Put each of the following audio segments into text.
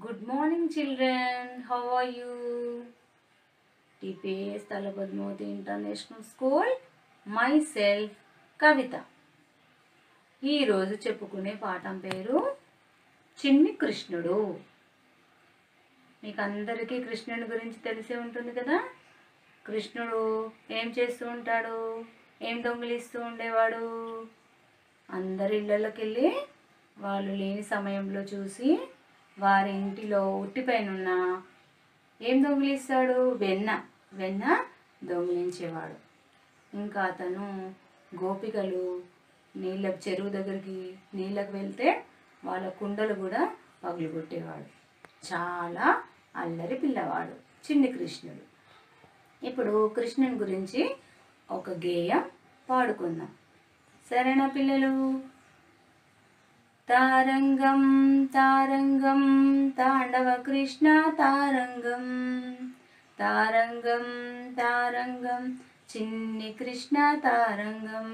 Good morning, children. How are you? TPS Talabadmoti International School. Myself, కవిత ఈరోజు చెప్పుకునే పాఠం పేరు చిన్ని కృష్ణుడు మీకు అందరికీ కృష్ణుని గురించి తెలిసే ఉంటుంది కదా కృష్ణుడు ఏం చేస్తూ ఉంటాడు ఏం దొంగిలిస్తూ ఉండేవాడు అందరి ఇళ్ళకి వెళ్ళి వాళ్ళు లేని సమయంలో చూసి వారి ఇంటిలో ఉట్టిపైన ఉన్న ఏం దొంగిలిస్తాడు వెన్న వెన్న దొంగిలించేవాడు ఇంకా అతను గోపికలు నీళ్ళ చెరువు దగ్గరికి నీళ్ళకి వెళ్తే వాళ్ళ కుండలు కూడా పగులుగొట్టేవాడు చాలా అల్లరి పిల్లవాడు చిన్ని కృష్ణుడు ఇప్పుడు కృష్ణుని గురించి ఒక గేయం పాడుకుందాం సరేనా పిల్లలు తారంగం తారంగం తాండవ కృష్ణ తారంగం తారంగం తారంగం చిన్ని కృష్ణ తారంగం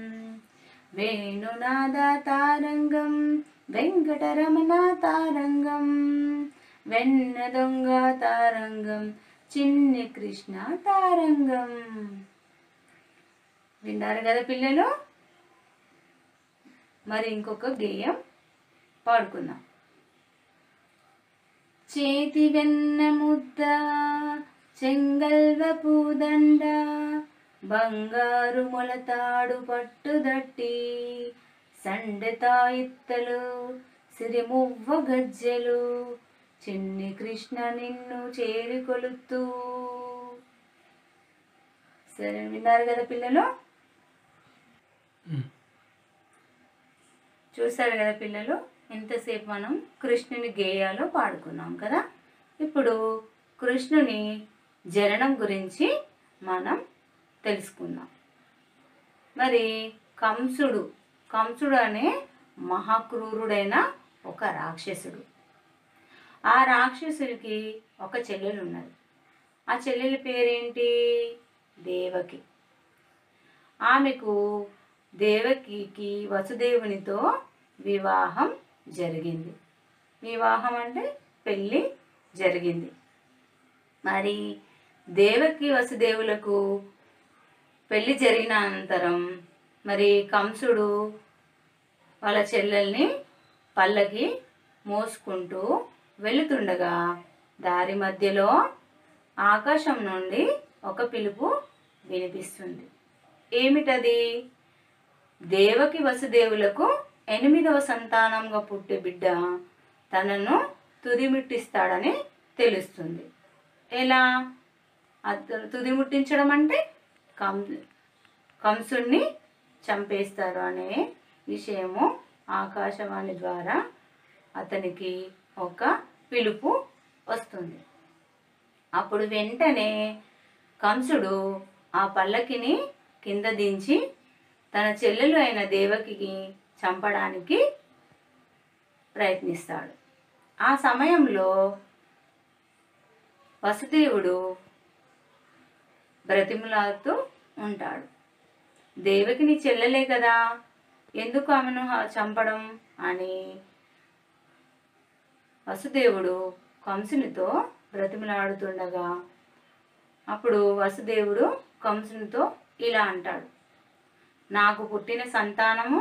వేణునాద తారంగం వెంకటరమణ తారంగం వెన్న దొంగ తారంగం చిన్ని కృష్ణ తారంగం విన్నారు కదా పిల్లలు మరి ఇంకొక గేయం పాడుకుందాం చేతి వెన్న ముద్ద చెంగల్వ పూదండ బంగారు మొలతాడు పట్టుదట్టి సండెతాయిత్తలు సిరిమువ్వ గజ్జెలు చిన్ని కృష్ణ నిన్ను చేరి కొలుతూ సరే విన్నారు కదా పిల్లలు చూశారు కదా పిల్లలు ఇంతసేపు మనం కృష్ణుని గేయాలు పాడుకున్నాం కదా ఇప్పుడు కృష్ణుని జననం గురించి మనం తెలుసుకుందాం మరి కంసుడు కంసుడు అనే మహాక్రూరుడైన ఒక రాక్షసుడు ఆ రాక్షసుడికి ఒక చెల్లెలు ఉన్నది ఆ చెల్లెలి పేరేంటి దేవకి ఆమెకు దేవకికి వసుదేవునితో వివాహం జరిగింది వివాహం అంటే పెళ్ళి జరిగింది మరి దేవకి వసుదేవులకు పెళ్ళి జరిగిన అనంతరం మరి కంసుడు వాళ్ళ చెల్లెల్ని పల్లకి మోసుకుంటూ వెళుతుండగా దారి మధ్యలో ఆకాశం నుండి ఒక పిలుపు వినిపిస్తుంది ఏమిటది దేవకి వసుదేవులకు ఎనిమిదవ సంతానంగా పుట్టే బిడ్డ తనను తుదిముట్టిస్తాడని తెలుస్తుంది ఎలా అతను తుదిముట్టించడం అంటే కం కంసుణ్ణి చంపేస్తారు అనే విషయము ఆకాశవాణి ద్వారా అతనికి ఒక పిలుపు వస్తుంది అప్పుడు వెంటనే కంసుడు ఆ పల్లకిని కింద దించి తన చెల్లెలు అయిన దేవకికి చంపడానికి ప్రయత్నిస్తాడు ఆ సమయంలో వసుదేవుడు బ్రతిములాడుతూ ఉంటాడు దేవకిని చెల్లెలే కదా ఎందుకు ఆమెను హ- చంపడం అని వసుదేవుడు కంసునితో బ్రతిమలాడుతుండగా అప్పుడు వసుదేవుడు కంసునితో ఇలా అంటాడు నాకు పుట్టిన సంతానము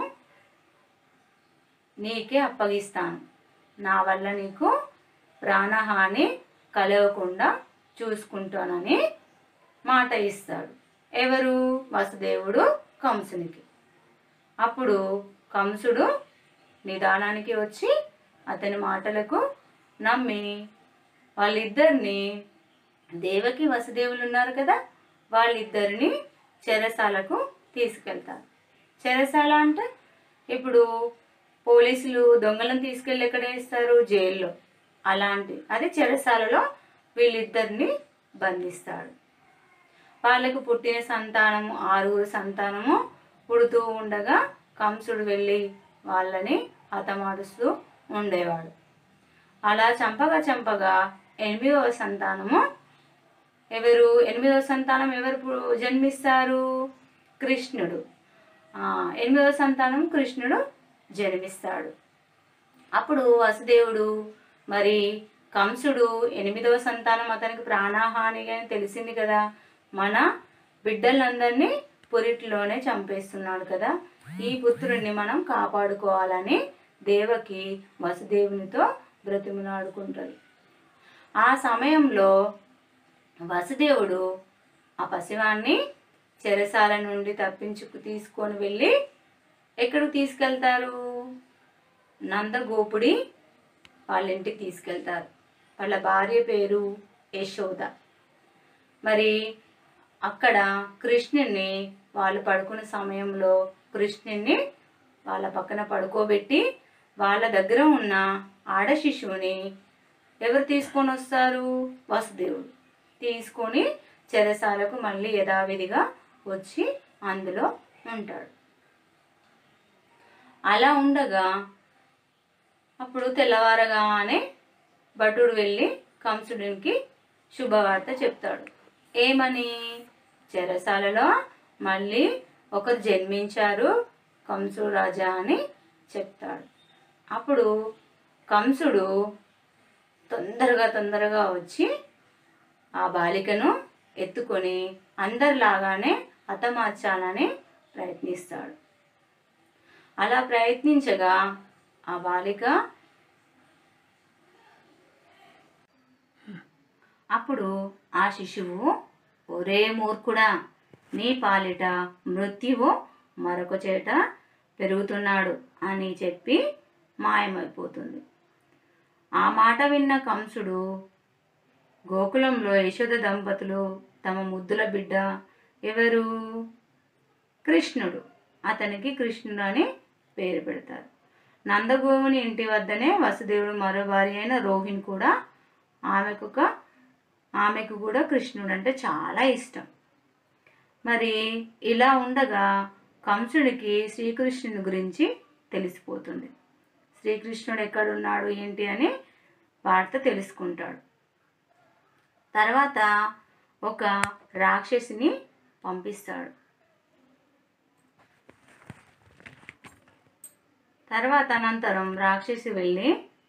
నీకే అప్పగిస్తాను నా వల్ల నీకు ప్రాణహాని కలగకుండా చూసుకుంటానని మాట ఇస్తాడు ఎవరు వసుదేవుడు కంసునికి అప్పుడు కంసుడు నిదానానికి వచ్చి అతని మాటలకు నమ్మి వాళ్ళిద్దరిని దేవకి వసుదేవులు ఉన్నారు కదా వాళ్ళిద్దరిని చెరసాలకు తీసుకెళ్తారు చెరసాల అంటే ఇప్పుడు పోలీసులు దొంగలను తీసుకెళ్ళి ఎక్కడ వేస్తారు జైల్లో అలాంటి అది చెరసాలలో వీళ్ళిద్దరిని బంధిస్తాడు వాళ్ళకు పుట్టిన సంతానము ఆరుగురు సంతానము పుడుతూ ఉండగా కంసుడు వెళ్ళి వాళ్ళని హతమారుస్తూ ఉండేవాడు అలా చంపగా చంపగా ఎనిమిదవ సంతానము ఎవరు ఎనిమిదవ సంతానం ఎవరు పు- జన్మిస్తారు కృష్ణుడు ఆ, ఎనిమిదవ సంతానం కృష్ణుడు జన్మిస్తాడు అప్పుడు వసుదేవుడు మరి కంసుడు ఎనిమిదవ సంతానం అతనికి ప్రాణహాని అని తెలిసింది కదా మన బిడ్డలందరినీ పురిటిలోనే చంపేస్తున్నాడు కదా ఈ పుత్రుడిని మనం కాపాడుకోవాలని దేవకి వసుదేవునితో బ్రతిమలాడుకుంటుంది ఆ సమయంలో వసుదేవుడు ఆ పసివాన్ని చెరసాల నుండి తప్పించుకు తీసుకొని వెళ్ళి ఎక్కడికి తీసుకెళ్తారు నందగోపుడి వాళ్ళ ఇంటికి తీసుకెళ్తారు వాళ్ళ భార్య పేరు యశోద మరి అక్కడ కృష్ణుని వాళ్ళు పడుకునే సమయంలో కృష్ణుని వాళ్ళ పక్కన పడుకోబెట్టి వాళ్ళ దగ్గర ఉన్న ఆడ శిశువుని ఎవరు తీసుకొని వస్తారు వసుదేవుడు తీసుకొని చెరసాలకు మళ్ళీ యథావిధిగా వచ్చి అందులో ఉంటాడు అలా ఉండగా అప్పుడు తెల్లవారగానే భటుడు వెళ్ళి కంసుడికి శుభవార్త చెప్తాడు ఏమని చెరసాలలో మళ్ళీ ఒకరు జన్మించారు కంసుడు రాజా అని చెప్తాడు అప్పుడు కంసుడు తొందరగా తొందరగా వచ్చి ఆ బాలికను ఎత్తుకొని అందరిలాగానే హతమార్చాలని ప్రయత్నిస్తాడు అలా ప్రయత్నించగా ఆ బాలిక అప్పుడు ఆ శిశువు ఒరే మూర్ఖుడా నీ పాలిట మృత్యువు మరొక చేట పెరుగుతున్నాడు అని చెప్పి మాయమైపోతుంది ఆ మాట విన్న కంసుడు గోకులంలో యశోద దంపతులు తమ ముద్దుల బిడ్డ ఎవరు కృష్ణుడు అతనికి కృష్ణుడు అని పేరు పెడతారు నందగోవుని ఇంటి వద్దనే వసుదేవుడు మరో భార్య అయిన రోహిణి కూడా ఆమెకు ఒక ఆమెకు కూడా కృష్ణుడు అంటే చాలా ఇష్టం మరి ఇలా ఉండగా కంసుడికి శ్రీకృష్ణుని గురించి తెలిసిపోతుంది శ్రీకృష్ణుడు ఎక్కడున్నాడు ఏంటి అని వార్త తెలుసుకుంటాడు తర్వాత ఒక రాక్షసిని పంపిస్తాడు తర్వాత అనంతరం రాక్షసి వెళ్ళి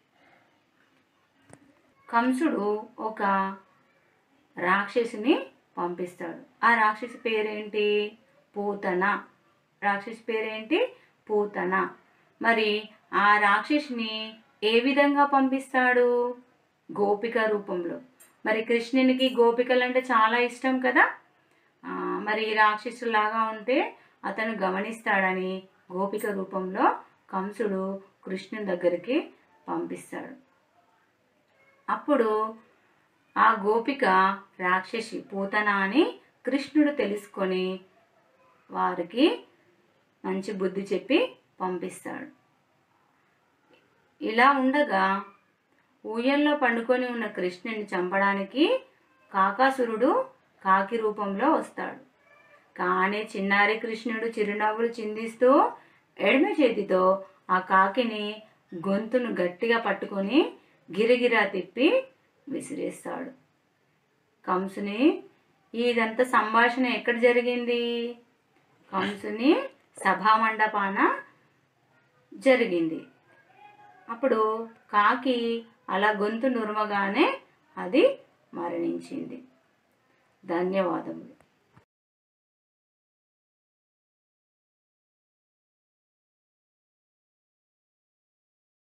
కంసుడు ఒక రాక్షసిని పంపిస్తాడు ఆ రాక్షసి పేరేంటి పూతన రాక్షసి పేరేంటి పూతన మరి ఆ రాక్షసిని ఏ విధంగా పంపిస్తాడు గోపిక రూపంలో మరి కృష్ణునికి గోపికలు అంటే చాలా ఇష్టం కదా ఆ, మరి రాక్షసులాగా ఉంటే అతను గమనిస్తాడని గోపిక రూపంలో కంసుడు కృష్ణుని దగ్గరికి పంపిస్తాడు అప్పుడు ఆ గోపిక రాక్షసి పూతన అని కృష్ణుడు తెలుసుకొని వారికి మంచి బుద్ధి చెప్పి పంపిస్తాడు ఇలా ఉండగా ఊయల్లో పండుకొని ఉన్న కృష్ణుని చంపడానికి కాకాసురుడు కాకి రూపంలో వస్తాడు కానీ చిన్నారి కృష్ణుడు చిరునవ్వులు చిందిస్తూ ఎడమ చేతితో ఆ కాకిని గొంతును గట్టిగా పట్టుకొని గిరిగిరా తిప్పి విసిరేస్తాడు కంసుని ఇదంతా సంభాషణ ఎక్కడ జరిగింది కంసుని సభామండపాన జరిగింది అప్పుడు కాకి అలా గొంతు నురమగానే అది మరణించింది ధన్యవాదములు